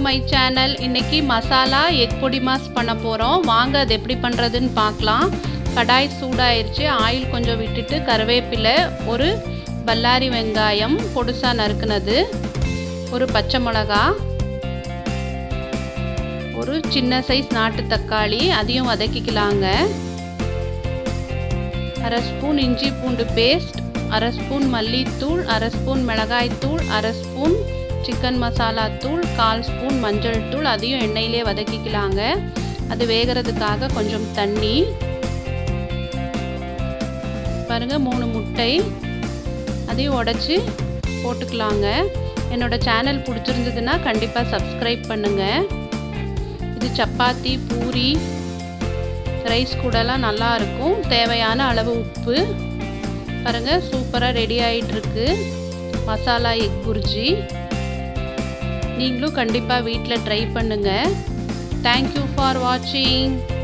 my channel இன்னைக்கு masala egg பொடி mass பண்ண போகிறோம் வாங்க அது எப்படி பண்ணுறதுன்னு பார்க்கலாம் கடாய் சூடாயிருச்சு ஆயில் கொஞ்சம் விட்டுட்டு கருவேப்பிலை ஒரு பல்லாரி வெங்காயம் பொடுசாக நறுக்குனது ஒரு பச்சை மிளகா ஒரு சின்ன சைஸ் நாட்டு தக்காளி அதையும் வதக்கிக்கலாங்க அரை ஸ்பூன் இஞ்சி பூண்டு பேஸ்ட் அரை ஸ்பூன் மல்லித்தூள் அரை ஸ்பூன் மிளகாய்த்தூள் அரை ஸ்பூன் சிக்கன் மசாலா தூள் கால் ஸ்பூன் மஞ்சள் தூள் அதையும் எண்ணெயிலே வதக்கிக்கலாங்க அது வேகிறதுக்காக கொஞ்சம் தண்ணி பாருங்க மூணு முட்டை அதையும் உடச்சி போட்டுக்கலாங்க என்னோட சேனல் பிடிச்சிருந்ததுன்னா கண்டிப்பாக சப்ஸ்கிரைப் பண்ணுங்கள் இது சப்பாத்தி பூரி ரைஸ் கூடலாம் நல்லா இருக்கும் தேவையான அளவு உப்பு பாருங்கள் சூப்பராக ரெடி ஆகிட்டுருக்கு மசாலா எக் புர்ஜி நீங்களும் கண்டிப்பாக வீட்டில் ட்ரை பண்ணுங்கள் தேங்க்யூ ஃபார் வாட்சிங்